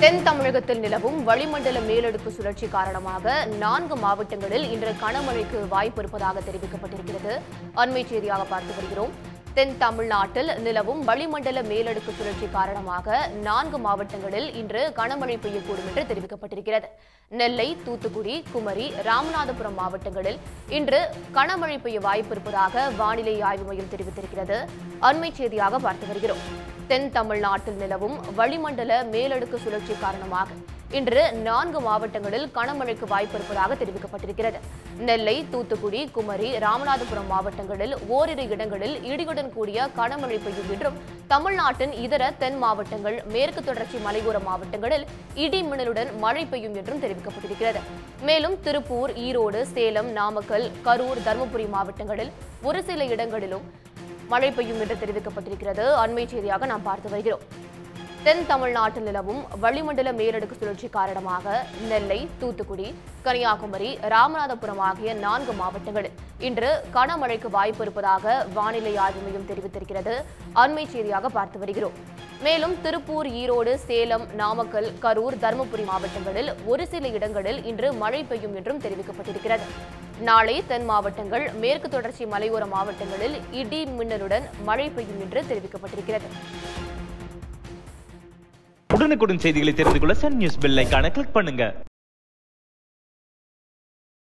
தென் தமிழகத்தில் நிலவும் வளிமண்டல மேலடுக்கு சுழற்சி காரணமாக நான்கு மாவட்டங்களில் இன்று கனமழைக்கு வாய்ப்பு இருப்பதாக தெரிவிக்கப்பட்டிருக்கிறது அண்மை செய்தியாக பார்த்து வருகிறோம் தென் தமிழ்நாட்டில் நிலவும் வளிமண்டல மேலடுக்கு சுழற்சி காரணமாக நான்கு மாவட்டங்களில் இன்று கனமழை பெய்யக்கூடும் என்று தெரிவிக்கப்பட்டிருக்கிறது நெல்லை தூத்துக்குடி குமரி ராமநாதபுரம் மாவட்டங்களில் இன்று கனமழை பெய்ய வாய்ப்பு இருப்பதாக வானிலை ஆய்வு மையம் தெரிவித்திருக்கிறது அண்மை செய்தியாக பார்த்து வருகிறோம் தென் தமிழ்நாட்டில் நிலவும் வளிமண்டல மேலடுக்கு சுழற்சி காரணமாக இன்று நான்கு மாவட்டங்களில் கனமழைக்கு வாய்ப்பு இருப்பதாக தெரிவிக்கப்பட்டிருக்கிறது நெல்லை தூத்துக்குடி குமரி ராமநாதபுரம் மாவட்டங்களில் ஓரிரு இடங்களில் இடியுடன் கூடிய கனமழை பெய்யும் என்றும் தமிழ்நாட்டின் இதர தென் மாவட்டங்கள் மேற்கு தொடர்ச்சி மலையோர மாவட்டங்களில் இடி மின்னலுடன் மழை பெய்யும் என்றும் தெரிவிக்கப்பட்டிருக்கிறது மேலும் திருப்பூர் ஈரோடு சேலம் நாமக்கல் கரூர் தருமபுரி மாவட்டங்களில் ஒரு சில இடங்களிலும் மழை பெய்யும் என்று தெரிவிக்கப்பட்டிருக்கிறது அண்மை செய்தியாக நாம் பார்த்து வருகிறோம் தென் தமிழ்நாட்டில் நிலவும் வளிமண்டல மேலடுக்கு சுழற்சி காரணமாக நெல்லை தூத்துக்குடி கன்னியாகுமரி ராமநாதபுரம் ஆகிய நான்கு மாவட்டங்களில் இன்று கனமழைக்கு வாய்ப்பு இருப்பதாக வானிலை ஆய்வு மையம் தெரிவித்திருக்கிறது அண்மை செய்தியாக பார்த்து வருகிறோம் மேலும் திருப்பூர் ஈரோடு சேலம் நாமக்கல் கரூர் தருமபுரி மாவட்டங்களில் ஒரு சில இடங்களில் இன்று மழை பெய்யும் என்றும் தெரிவிக்கப்பட்டிருக்கிறது நாளை தென் மாவட்டங்கள் மேற்கு தொடர்ச்சி மலையோர மாவட்டங்களில் இடி மின்னலுடன் மழை பெய்யும் என்று தெரிவிக்கப்பட்டிருக்கிறது உடனுக்குடன் செய்திகளை தெரிந்து கொள்ள சன் நியூஸ் பெல் ஐகானை கிளிக் பண்ணுங்க